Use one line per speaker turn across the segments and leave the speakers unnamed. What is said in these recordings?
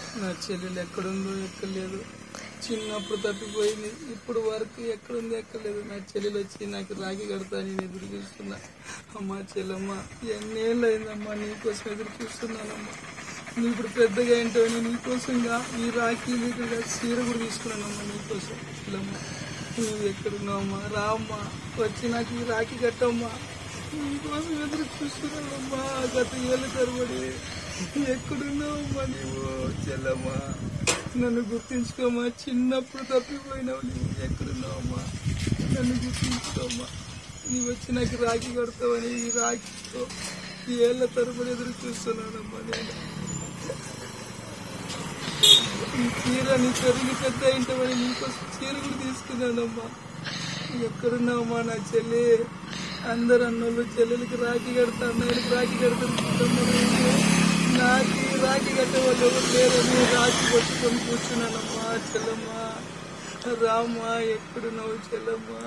నా చెల్లెలు ఎక్కడుందో ఎక్కలేదు చిన్నప్పుడు తప్పిపోయింది ఇప్పుడు వరకు ఎక్కడుంది ఎక్కలేదు నా చెల్లెలు వచ్చి నాకు రాఖీ కడతా నేను ఎదురు చూస్తున్నా అమ్మా చెల్లమ్మ ఎన్నేళ్ళు అయిందమ్మా నీకోసం ఎదురు చూస్తున్నానమ్మా నువ్వు ఇప్పుడు పెద్దగా ఏంటో నేను నీకోసంగా ఈ రాఖీ నీకు చీర కూడా తీసుకున్నానమ్మా నీకోసం చెల్లమ్మ నువ్వు ఎక్కడున్నావమ్మా రామ్మా వచ్చి నాకు ఈ రాఖీ కట్టమ్మా నీకోసం ఎదురు చూస్తున్నానమ్మా గత ఏళ్ళ తరబడి ఎక్కడున్నావమ్మా నీవు చెల్లమ్మా నన్ను గుర్తించుకోమా చిన్నప్పుడు తప్పిపోయినావు నీవు ఎక్కడున్నావమ్మా నన్ను గుర్తించుకోమ్మా నీవు వచ్చి నాకు రాఖీ కడతావని ఈ రాఖీతో ఈ ఏళ్ళ తరబడి ఎదురు చూస్తున్నానమ్మా నేను ఈ చీర నీ చెరువుని పెద్ద ఇంటమని నీకోసం చీర కూడా తీసుకున్నానమ్మా ఎక్కడున్నావమ్మా నా చెల్లి అందరు అన్నోళ్ళు చెల్లెలకి రాఖీ కడతా అన్నయ్యలకి రాఖీ కడతాను నాకు ఈ రాఖీ కట్టే వాళ్ళు ఎవరు లేరని రాఖీ పట్టుకొని కూర్చున్నానమ్మా చెల్లమ్మా రామ్మా ఎక్కడున్నావు చెల్లమ్మా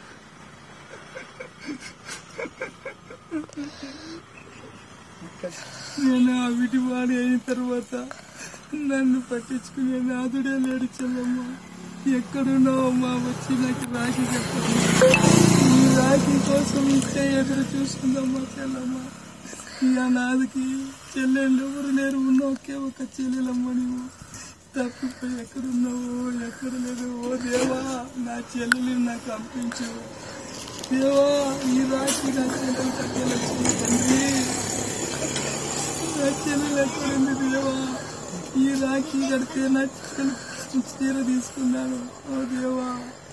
నేను ఆ విటి వాడి అయిన తర్వాత నన్ను పట్టించుకునే నాదుడే లేడు చెల్లమ్మ ఎక్కడున్నావమ్మా వచ్చి నాకు రాఖీ కట్టండి ఈ రాఖీ కోసం ఇచ్చే ఎదురు చూసుకుందమ్మా చెల్లమ్మ ఈ అనాథకి చెల్లెళ్ళు ఎవరు లేరు ఉన్న ఒకే ఒక చెల్లెలమ్మ నువ్వు తప్పిపోయి ఎక్కడున్నావో ఎక్కడ లేదు ఓ దేవా నా చెల్లెలు నాకు పంపించు దేవా ఈ రాఖీ నా చెల్లెలు కట్టేలొచ్చింది తండ్రి నా చెల్లెలు ఎక్కడుంది దేవా ఈ రాఖీ కడితే నా చెల్లెలు చీర తీసుకున్నాను ఓ దేవా